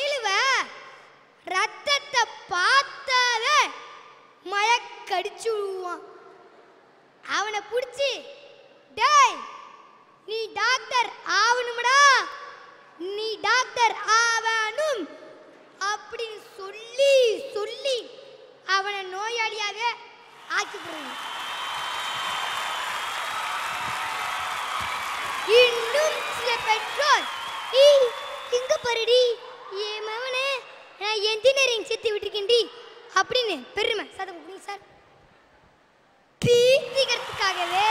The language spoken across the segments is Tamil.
பயிலுவ ரத்தத்தை பார்த்தாவே மயக்கடிச்சு விடுவான் அவனை பிடிச்சி டேய் நீ டாக்டர் ஆகணும்டா நீ டாக்டர் ஆவணும் அப்படின்னு சொல்லி சொல்லி அவனை நோயாளியாவே ஆக்கிப்படுறாங்க இன்னும் சில பெற்றோர் "ஏய், இங்க பாருடி என் மகனே நான் என்ஜினியரிங் சேர்த்து விட்டுருக்கேன்டி அப்படின்னு பெருமை சதம் கொடுங்க சார் பீத்திக்கிறதுக்காகவே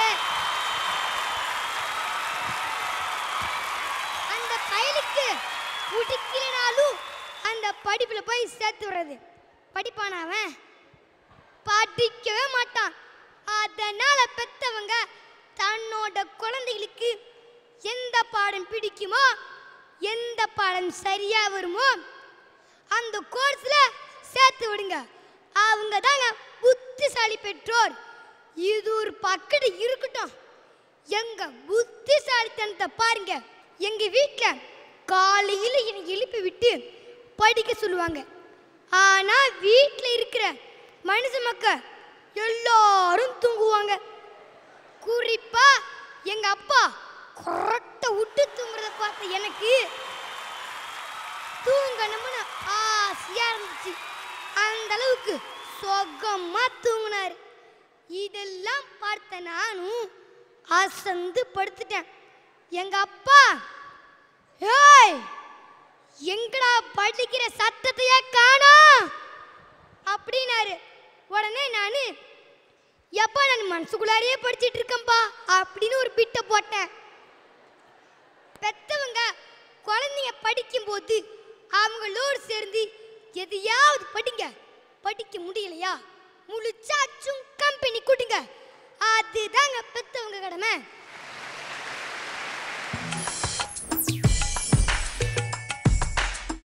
அந்த பயலுக்கு பிடிக்கலனாலும் அந்த படிப்புல போய் சேர்த்து விடுறது படிப்பானா அவன் படிக்கவே மாட்டான் அதனால பெத்தவங்க தன்னோட குழந்தைகளுக்கு எந்த பாடம் பிடிக்குமோ எந்த பாடம் சரியா வருமோ அந்த கோர்ஸ்ல சேர்த்து விடுங்க அவங்க தாங்க புத்திசாலி பெற்றோர் இது ஒரு பக்கத்து இருக்கட்டும் எங்க புத்திசாலித்தனத்தை பாருங்க எங்க வீட்ல காலையில் என்னை எழுப்பி விட்டு படிக்க சொல்லுவாங்க ஆனா வீட்ல இருக்கிற மனுஷ மக்கள் எல்லாரும் தூங்குவாங்க குறிப்பா எங்க அப்பா கொரட்டை விட்டு தூங்குறத பார்த்த எனக்கு தூங்கணும்னு ஆசையா இருந்துச்சு அந்த அளவுக்கு சொகமா தூங்கினாரு இதெல்லாம் பார்த்த நானும் அசந்து படுத்துட்டேன் எங்க அப்பா ஏய் எங்கடா படிக்கிற சத்தத்தையே காணோம் அப்படின்னாரு உடனே நான் எப்பா நான் மனசுக்குள்ளாரையே படிச்சிட்டு இருக்கேன்பா அப்படின்னு ஒரு பிட்டை போட்டேன் பெத்தவங்க குழந்தைங்க படிக்கும்போது அவங்களோடு சேர்ந்து எதையாவது படிங்க படிக்க முடியலையா முழுச்சாச்சும் கம்பெனி கொடுங்க அதுதாங்க பெத்தவங்க கடமை